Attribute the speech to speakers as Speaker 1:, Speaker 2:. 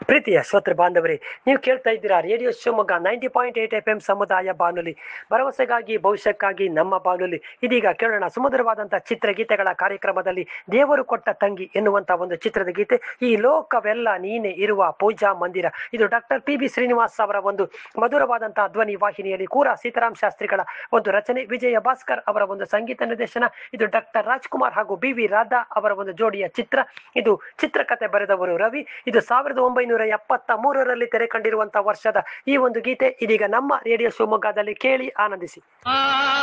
Speaker 1: ಪ್ರೀತಿಯ ಶ್ರೋತೃ ಬಾಂಧವರೇ ನೀವು ಕೇಳ್ತಾ ಇದ್ದೀರಾ radio Shivamogga ninety point eight F M ಸಮುದಾಯ ಬಾನುಲಿ ಭರವಸೆಗಾಗಿ ಭವಿಷ್ಯಕ್ಕಾಗಿ ನಮ್ಮ ಬಾನುಲಿ ಇದೀಗ ಕೇಳೋಣ ಸುಮಧುರವಾದಂತಹ ಚಿತ್ರಗೀತೆಗಳ ಕಾರ್ಯಕ್ರಮದಲ್ಲಿ ದೇವರು ಕೊಟ್ಟ ತಂಗಿ ಎನ್ನುವಂತ ಒಂದು ಚಿತ್ರದ ಗೀತೆ ಈ ಲೋಕವೆಲ್ಲ ನೀನೆ ಇರುವ ಪೂಜಾ ಮಂದಿರ ಇದು ಡಾಕ್ಟರ್ ಪಿ ಬಿ ಶ್ರೀನಿವಾಸ್ ಅವರ ಒಂದು ಮಧುರವಾದಂತಹ ಧ್ವನಿ ವಾಹಿನಿಯಲ್ಲಿ ಕೂರ ಸೀತಾರಾಮ್ ಶಾಸ್ತ್ರಿಗಳ ಒಂದು ರಚನೆ ವಿಜಯ ಭಾಸ್ಕರ್ ಅವರ ಒಂದು ಸಂಗೀತ ನಿರ್ದೇಶನ ಇದು ಡಾಕ್ಟರ್ ರಾಜ್ಕುಮಾರ್ ಹಾಗೂ ಬಿ ವಿ ರಾಧಾ ಅವರ ಒಂದು ಜೋಡಿಯ ಚಿತ್ರ ಇದು ಚಿತ್ರಕಥೆ ಬರೆದವರು ರವಿ ಇದು ಸಾವಿರದ ಒಂಬೈನೂರ ಎಪ್ಪತ್ತ ಮೂರರಲ್ಲಿ ತೆರೆ ಕಂಡಿರುವಂತಹ ವರ್ಷದ ಈ ಒಂದು ಗೀತೆ ಇದೀಗ ನಮ್ಮ ರೇಡಿಯೋ ಶಿವಮೊಗ್ಗದಲ್ಲಿ ಕೇಳಿ ಆನಂದಿಸಿ